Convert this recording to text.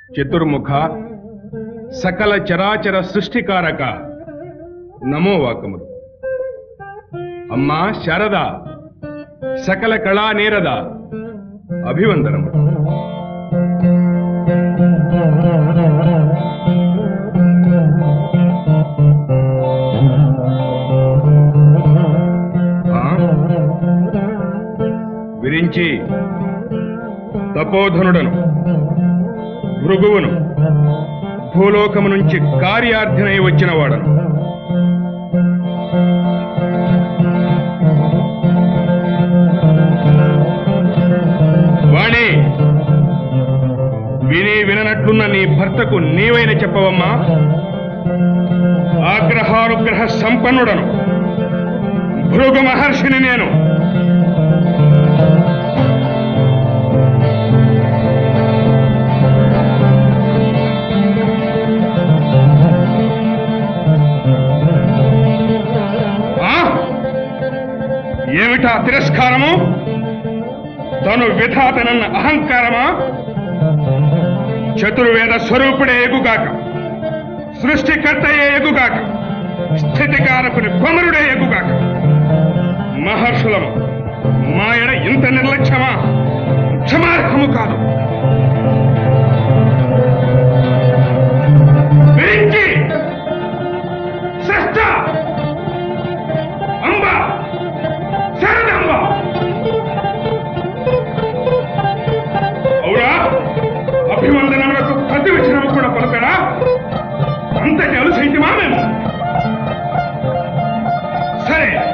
చతుర్ముఖ సకల చరాచర సృష్టికారక నమో వాకములు అమ్మా శారద సకల కళా నేరద అభివందనము ఆ? విరించి తపోధనుడను భృగువును భూలోకము నుంచి కార్యార్థినై వచ్చిన వాడను వాణి విని విననట్లున్న నీ భర్తకు నీవైన చెప్పవమ్మా ఆగ్రహానుగ్రహ సంపన్నుడను భృగు మహర్షిని నేను ఆ? ఏమిటా తిరస్కారము తను విధాతనన్న అహంకారమా చతుర్వేద స్వరూపుడే ఎగుగాక సృష్టికర్తయే ఎగుగాక స్థితికారకుని కొమరుడే ఎగుగాక మహర్షులము మాయడ ఇంత నిర్లక్ష్యమా క్షమార్హము కాదు విరించి శ్రేష్ఠ అంబ శరణంబ అవురా అభివందనములకు ప్రతి వచనము కూడా పలకరా అంతటి అలుసైతిమా మేము సరే